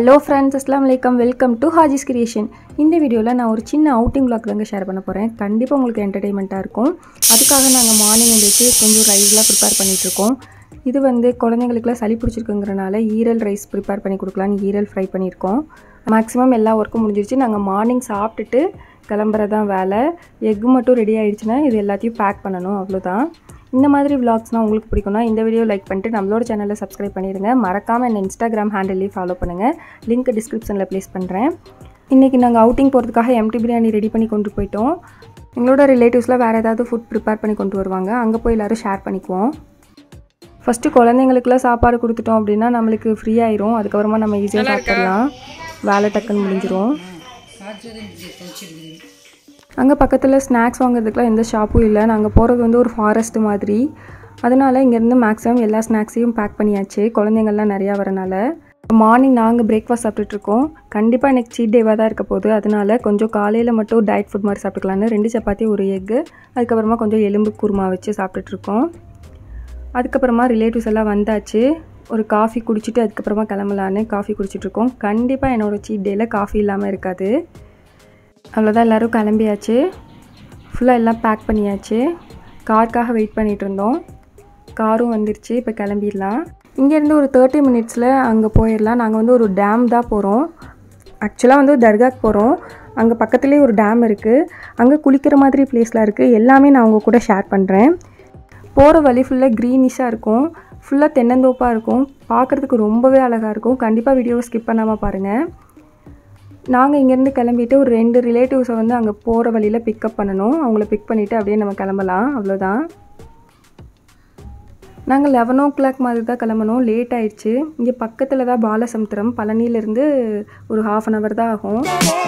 hello friends அஸ்லாம் வலைக்கம் welcome to Haji's creation இந்த வீடியோவில் நான் ஒரு சின்ன அவுட்டிங் vlog தாங்க ஷேர் பண்ண போகிறேன் கண்டிப்பாக உங்களுக்கு என்டர்டெயின்மெண்ட்டாக இருக்கும் அதுக்காக நாங்கள் மார்னிங் எழுந்திரிச்சு கொஞ்சம் ரைஸ்லாம் ப்ரிப்பேர் பண்ணிகிட்ருக்கோம் இது வந்து குழந்தைங்களுக்குலாம் சளி பிடிச்சிருக்குங்கிறனால ஈரல் ரைஸ் ப்ரிப்பேர் பண்ணி கொடுக்கலான்னு ஈரல் ஃப்ரை பண்ணியிருக்கோம் மேக்ஸிமம் எல்லா ஒர்க்கும் முடிஞ்சிருச்சு நாங்கள் மார்னிங் சாப்பிட்டுட்டு கிளம்புறதான் வேலை எக்கு மட்டும் ரெடி ஆயிடுச்சுன்னா இது எல்லாத்தையும் பேக் பண்ணணும் அவ்வளோதான் இந்த மாதிரி விளாக்ஸ்னால் உங்களுக்கு பிடிக்கும்னா இந்த வீடியோ லைக் பண்ணிட்டு நம்மளோட சேனலை சப்ஸ்கிரைப் பண்ணிடுங்க மறக்காமல் என்ன இன்ஸ்டாகிராம் ஹேண்டில்லையும் ஃபாலோ பண்ணுங்கள் லிங்க் டிஸ்கிரிப்ஷனில் ப்ளேஸ் பண்ணுறேன் இன்றைக்கி நாங்கள் அவுட்டிங் போகிறதுக்காக எம்டி பிரியாணி ரெடி பண்ணி கொண்டு போயிட்டோம் எங்களோட ரிலேட்டிவ்ஸில் வேறு ஏதாவது ஃபுட் ப்ரிப்பேர் பண்ணி கொண்டு வருவாங்க அங்கே போய் எல்லோரும் ஷேர் பண்ணிக்குவோம் ஃபஸ்ட்டு குழந்தைங்களுக்குலாம் சாப்பாடு கொடுத்துட்டோம் அப்படின்னா நம்மளுக்கு ஃப்ரீ ஆயிரும் அதுக்கப்புறமா நம்ம ஈஸியாக சாப்பிடலாம் வேலை டக்குன்னு முடிஞ்சிரும் அங்கே பக்கத்தில் ஸ்நாக்ஸ் வாங்குறதுக்குலாம் எந்த ஷாப்பும் இல்லை நாங்கள் போகிறது வந்து ஒரு ஃபாரஸ்ட் மாதிரி அதனால் இங்கேருந்து மேக்ஸிமம் எல்லா ஸ்நாக்ஸையும் பேக் பண்ணியாச்சு குழந்தைங்கள்லாம் நிறையா வரனால மார்னிங் நாங்கள் பிரேக்ஃபாஸ்ட் சாப்பிட்டுட்ருக்கோம் கண்டிப்பாக எனக்கு சீட் டேவாக தான் இருக்க போகுது அதனால கொஞ்சம் காலையில் மட்டும் டயட் ஃபுட் மாதிரி சாப்பிட்டுக்கலான்னு ரெண்டு சப்பாத்தி ஒரு எக்கு அதுக்கப்புறமா கொஞ்சம் எலும்பு குருமா வச்சு சாப்பிட்டுட்ருக்கோம் அதுக்கப்புறமா ரிலேட்டிவ்ஸ் எல்லாம் வந்தாச்சு ஒரு காஃபி குடிச்சிட்டு அதுக்கப்புறமா கிளம்பலான்னு காஃபி குடிச்சிட்ருக்கோம் கண்டிப்பாக என்னோடய சீட் டேயில் காஃபி இல்லாமல் இருக்காது அவ்வளோதான் எல்லோரும் கிளம்பியாச்சு ஃபுல்லாக எல்லாம் பேக் பண்ணியாச்சு காருக்காக வெயிட் பண்ணிகிட்டு இருந்தோம் காரும் வந்துருச்சு இப்போ கிளம்பிடலாம் இங்கேருந்து ஒரு தேர்ட்டி மினிட்ஸில் அங்கே போயிடலாம் நாங்கள் வந்து ஒரு டேம் தான் போகிறோம் ஆக்சுவலாக வந்து தர்காக்கு போகிறோம் அங்கே பக்கத்துலேயே ஒரு டேம் இருக்குது அங்கே குளிக்கிற மாதிரி பிளேஸ்லாம் இருக்குது எல்லாமே நான் உங்கள் கூட ஷேர் பண்ணுறேன் போகிற வழி ஃபுல்லாக க்ரீனிஷாக இருக்கும் ஃபுல்லாக தென்னந்தோப்பாக இருக்கும் பார்க்குறதுக்கு ரொம்பவே அழகாக இருக்கும் கண்டிப்பாக வீடியோவை ஸ்கிப் பண்ணாமல் பாருங்கள் நாங்கள் இங்கேருந்து கிளம்பிட்டு ஒரு ரெண்டு ரிலேட்டிவ்ஸை வந்து அங்கே போகிற வழியில் பிக்கப் பண்ணணும் அவங்கள பிக் பண்ணிவிட்டு அப்படியே நம்ம கிளம்பலாம் அவ்வளோதான் நாங்கள் லெவன் ஓ கிளாக் மாதிரி தான் கிளம்பணும் லேட் ஆயிடுச்சு இங்கே பக்கத்தில் தான் பாலசமுத்திரம் பழனியிலேருந்து ஒரு ஹாஃப் அன் ஹவர் தான் ஆகும்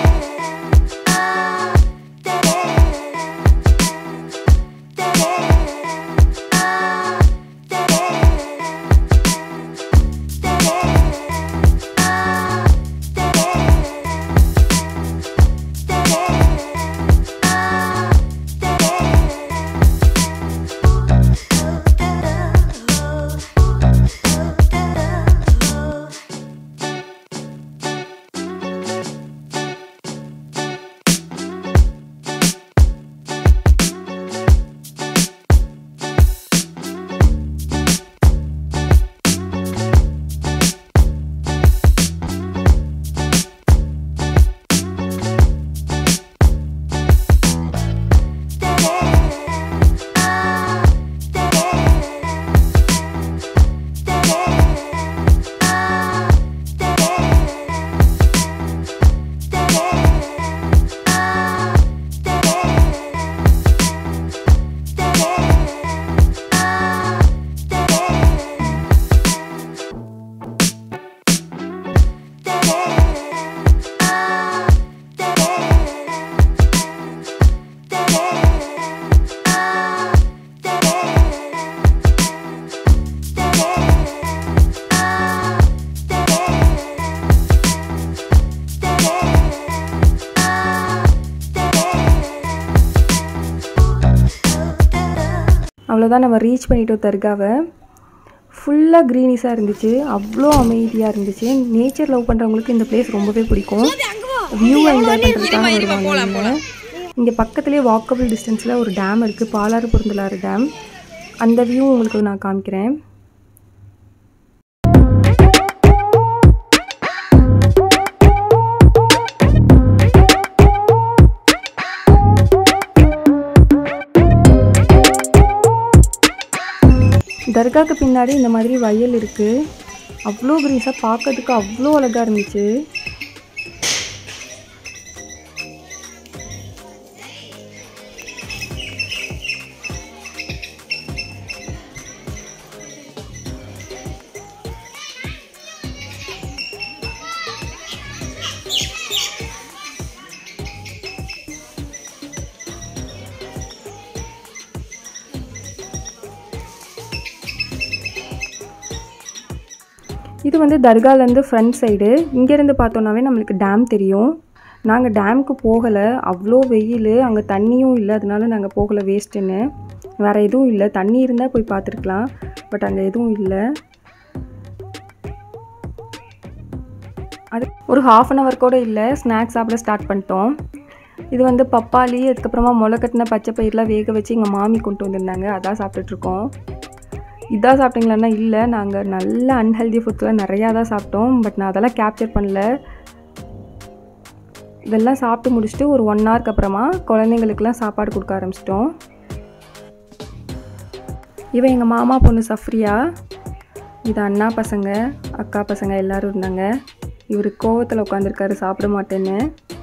அவ்வளோதான் நம்ம ரீச் பண்ணிட்டோம் தர்காவை ஃபுல்லாக க்ரீனிஸாக இருந்துச்சு அவ்வளோ அமைதியாக இருந்துச்சு நேச்சர் லவ் பண்ணுறவங்களுக்கு இந்த பிளேஸ் ரொம்பவே பிடிக்கும் வியூவை என்ஜாய் பண்ணுறதுக்காக வருவாங்க இங்கே பக்கத்துலேயே வாக்கபிள் டிஸ்டன்ஸில் ஒரு டேம் இருக்குது பாலாறு பொருந்தலாறு டேம் அந்த வியூ உங்களுக்கு நான் காமிக்கிறேன் தர்காவுக்கு பின்னாடி இந்த மாதிரி வயல் இருக்குது அவ்வளோ க்ரீஸாக பார்க்கறதுக்கு அவ்வளோ அழகாக இருந்துச்சு இது வந்து தர்காலேருந்து ஃப்ரண்ட் சைடு இங்கேருந்து பார்த்தோன்னாவே நம்மளுக்கு டேம் தெரியும் நாங்கள் டேமுக்கு போகலை அவ்வளோ வெயில் அங்கே தண்ணியும் இல்லை அதனால நாங்கள் போகலை வேஸ்ட்டுன்னு வேறு எதுவும் இல்லை தண்ணி இருந்தால் போய் பார்த்துருக்கலாம் பட் அங்கே எதுவும் இல்லை அது ஒரு ஹாஃப் அன் ஹவர் கூட இல்லை ஸ்நாக்ஸ் சாப்பிட ஸ்டார்ட் பண்ணிட்டோம் இது வந்து பப்பாளி அதுக்கப்புறமா முளைக்கட்டின பச்சை பயிரெலாம் வேக வச்சு எங்கள் மாமி கொண்டு வந்திருந்தாங்க அதான் சாப்பிட்டுட்ருக்கோம் இதான் சாப்பிட்டீங்களான்னா இல்லை நாங்கள் நல்ல அன்ஹெல்தி ஃபுட்ஸ்லாம் நிறையா தான் சாப்பிட்டோம் பட் நான் அதெல்லாம் கேப்சர் பண்ணல இதெல்லாம் சாப்பிட்டு முடிச்சுட்டு ஒரு ஒன் ஹவருக்கு அப்புறமா குழந்தைங்களுக்குலாம் சாப்பாடு கொடுக்க ஆரம்பிச்சிட்டோம் இவன் எங்கள் மாமா பொண்ணு சஃப்ரியா இது அண்ணா பசங்க அக்கா பசங்க எல்லோரும் இருந்தாங்க இவர் கோவத்தில் உட்காந்துருக்காரு சாப்பிட மாட்டேன்னு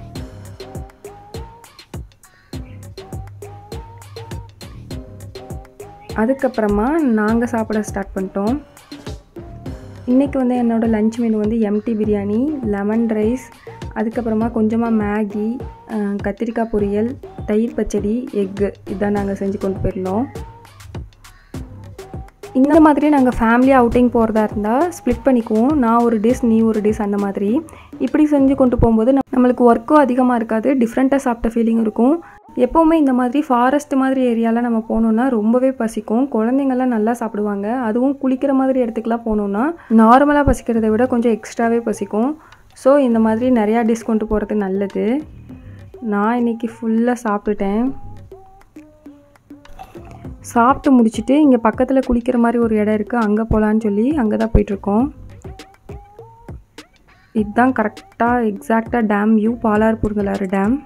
அதுக்கப்புறமா நாங்கள் சாப்பிட ஸ்டார்ட் பண்ணிட்டோம் இன்றைக்கி வந்து என்னோடய லஞ்ச் மெனு வந்து எம்டி பிரியாணி லெமன் ரைஸ் அதுக்கப்புறமா கொஞ்சமாக மேகி கத்திரிக்காய் பொரியல் தயிர் பச்சடி எக்கு இதான் நாங்கள் செஞ்சு கொண்டு போயிருந்தோம் இந்த மாதிரி நாங்கள் ஃபேமிலி அவுட்டிங் போகிறதா இருந்தால் ஸ்ப்ளிட் பண்ணிக்குவோம் நான் ஒரு டிஷ் நீ ஒரு டிஷ் அந்த மாதிரி இப்படி செஞ்சு கொண்டு போகும்போது நம்மளுக்கு ஒர்க்கும் அதிகமாக இருக்காது டிஃப்ரெண்ட்டாக சாப்பிட்ட ஃபீலிங் இருக்கும் எப்போவுமே இந்த மாதிரி ஃபாரஸ்ட் மாதிரி ஏரியாவில் நம்ம போனோம்னா ரொம்பவே பசிக்கும் குழந்தைங்கள்லாம் நல்லா சாப்பிடுவாங்க அதுவும் குளிக்கிற மாதிரி இடத்துக்குலாம் போனோம்னா நார்மலாக பசிக்கிறத விட கொஞ்சம் எக்ஸ்ட்ராவே பசிக்கும் ஸோ இந்த மாதிரி நிறையா டிஷ் கொண்டு போகிறது நல்லது நான் இன்றைக்கி ஃபுல்லாக சாப்பிட்டுட்டேன் சாப்பிட்டு முடிச்சுட்டு இங்கே பக்கத்தில் குளிக்கிற மாதிரி ஒரு இடம் இருக்குது அங்கே போகலான்னு சொல்லி அங்கே தான் போயிட்டுருக்கோம் இதுதான் கரெக்டாக எக்ஸாக்டாக dam view Palar Purungalar dam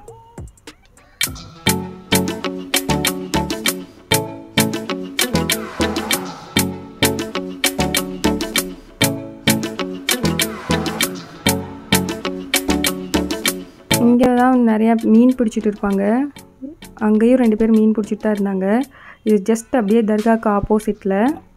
இங்கே தான் நிறையா மீன் பிடிச்சிட்டு இருப்பாங்க அங்கேயும் ரெண்டு பேர் மீன் பிடிச்சிட்டு தான் இருந்தாங்க இது ஜஸ்ட் அப்படியே தர்காவுக்கு ஆப்போசிட்டில்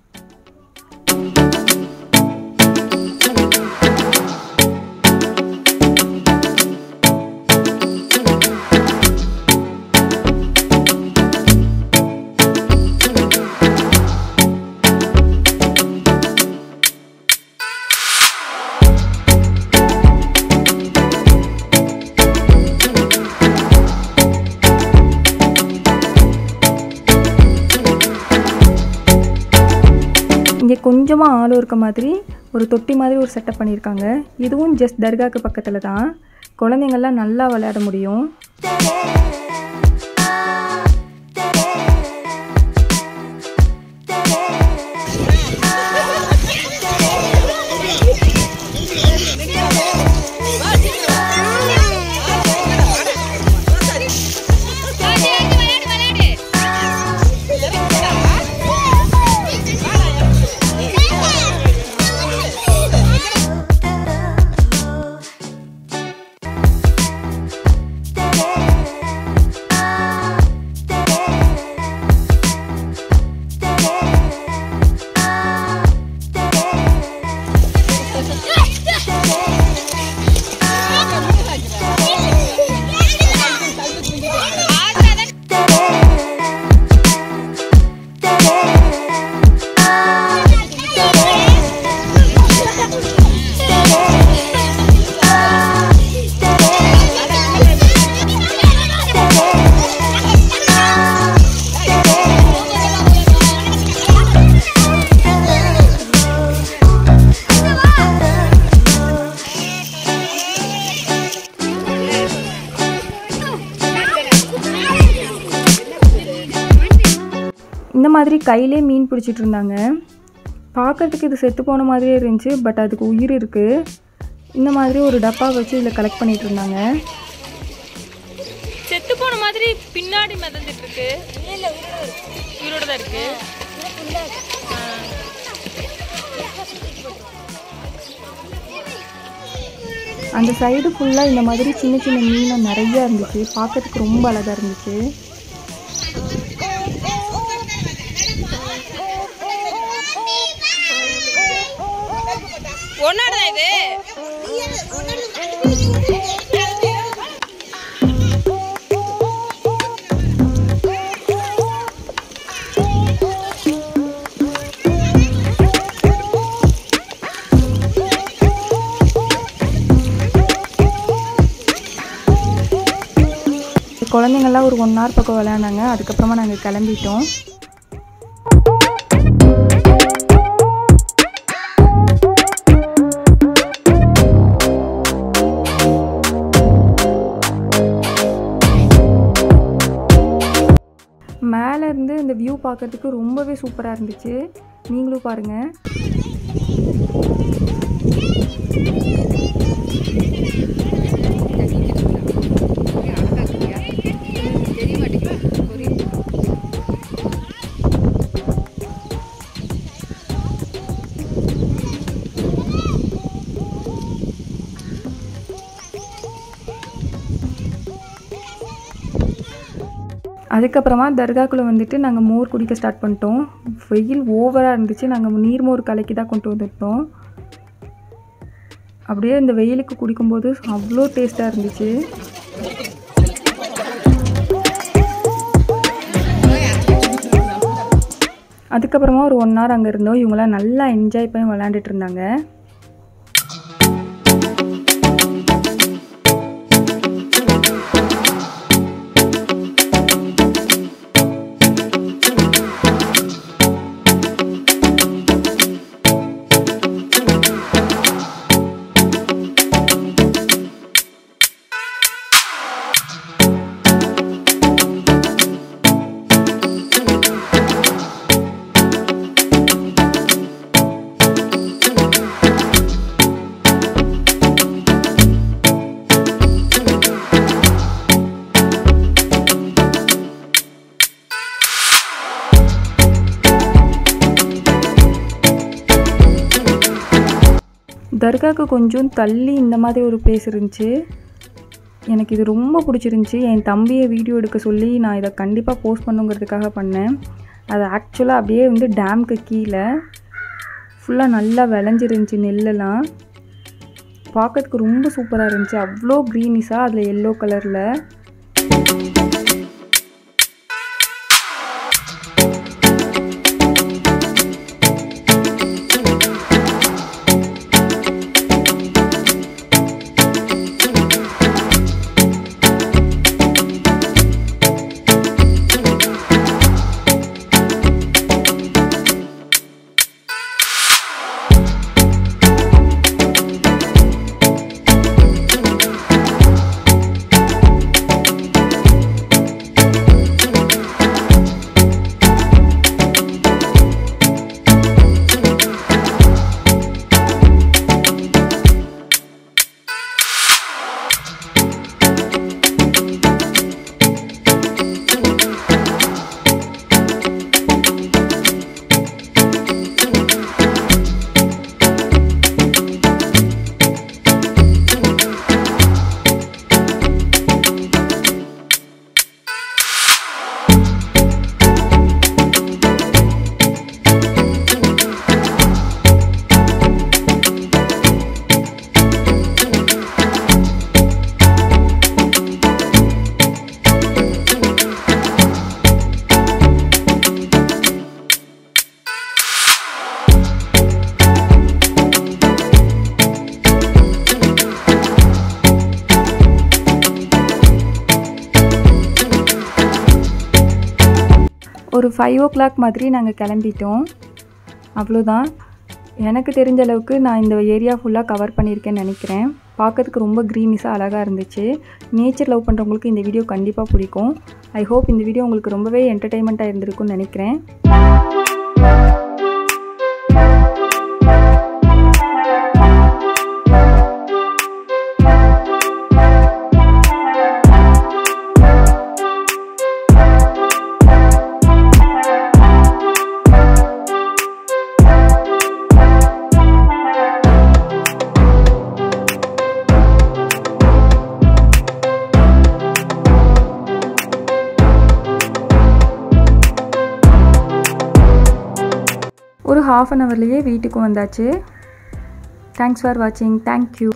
இங்கே கொஞ்சமாக ஆளும் இருக்க மாதிரி ஒரு தொட்டி மாதிரி ஒரு செட்டப் பண்ணியிருக்காங்க இதுவும் ஜஸ்ட் தர்காக்கு பக்கத்தில் தான் குழந்தைங்கள்லாம் நல்லா விளையாட முடியும் இந்த மாதிரி கையிலே மீன் பிடிச்சிட்டு இருந்தாங்க பார்க்கறதுக்கு இது செத்து போன மாதிரியே இருந்துச்சு பட் அதுக்கு உயிர் இருக்குது இந்த மாதிரி ஒரு டப்பா வச்சு இதில் கலெக்ட் பண்ணிட்டு இருந்தாங்க செத்து போன மாதிரி பின்னாடி மிதந்துட்டு இருக்கு உயிரோட தான் இருக்கு அந்த சைடு ஃபுல்லாக இந்த மாதிரி சின்ன சின்ன மீன் நிறைய இருந்துச்சு பார்க்கறதுக்கு ரொம்ப அழகாக இருந்துச்சு ஒன்னாடுதான் இது குழந்தைங்கள்லாம் ஒரு ஒன் ஹவர் பக்கம் விளையாண்டாங்க அதுக்கப்புறமா நாங்கள் கிளம்பிட்டோம் மேலே இருந்து இந்த வியூ பார்க்கறதுக்கு ரொம்பவே சூப்பராக இருந்துச்சு நீங்களும் பாருங்கள் அதுக்கப்புறமா தர்காக்குள்ளே வந்துட்டு நாங்கள் மோர் குடிக்க ஸ்டார்ட் பண்ணிட்டோம் வெயில் ஓவராக இருந்துச்சு நாங்கள் நீர்மோர் கலக்கி தான் கொண்டு வந்துட்டோம் அப்படியே இந்த வெயிலுக்கு குடிக்கும்போது அவ்வளோ டேஸ்ட்டாக இருந்துச்சு அதுக்கப்புறமா ஒரு ஒன் ஹவர் அங்கே இருந்தோம் இவங்களாம் நல்லா என்ஜாய் பண்ணி விளையாண்டுட்டு இருந்தாங்க தர்காவுக்கு கொஞ்சம் தள்ளி இந்த மாதிரி ஒரு பிளேஸ் இருந்துச்சு எனக்கு இது ரொம்ப பிடிச்சிருந்துச்சி என் தம்பியை வீடியோ எடுக்க சொல்லி நான் இதை கண்டிப்பாக போஸ்ட் பண்ணுங்கிறதுக்காக பண்ணேன் அது ஆக்சுவலாக அப்படியே வந்து டேம்க்கு கீழே ஃபுல்லாக நல்லா விளைஞ்சிருந்துச்சி நெல்லெல்லாம் பார்க்கறதுக்கு ரொம்ப சூப்பராக இருந்துச்சு அவ்வளோ க்ரீனிஸாக அதில் எல்லோ கலரில் ஒரு ஃபைவ் ஓ கிளாக் மாதிரி நாங்கள் கிளம்பிட்டோம் அவ்வளோதான் எனக்கு தெரிஞ்ச அளவுக்கு நான் இந்த ஏரியா ஃபுல்லாக கவர் பண்ணியிருக்கேன்னு நினைக்கிறேன் பார்க்கறதுக்கு ரொம்ப க்ரீனிஸாக அழகாக இருந்துச்சு நேச்சர் லவ் பண்ணுறவங்களுக்கு இந்த வீடியோ கண்டிப்பாக பிடிக்கும் ஐ ஹோப் இந்த வீடியோ உங்களுக்கு ரொம்பவே என்டர்டெயின்மெண்ட்டாக இருந்திருக்கும்னு நினைக்கிறேன் ஒரு ஹாஃப் அன் ஹவர்லேயே வீட்டுக்கு வந்தாச்சு தேங்க்ஸ் ஃபார் வாட்சிங் தேங்க்யூ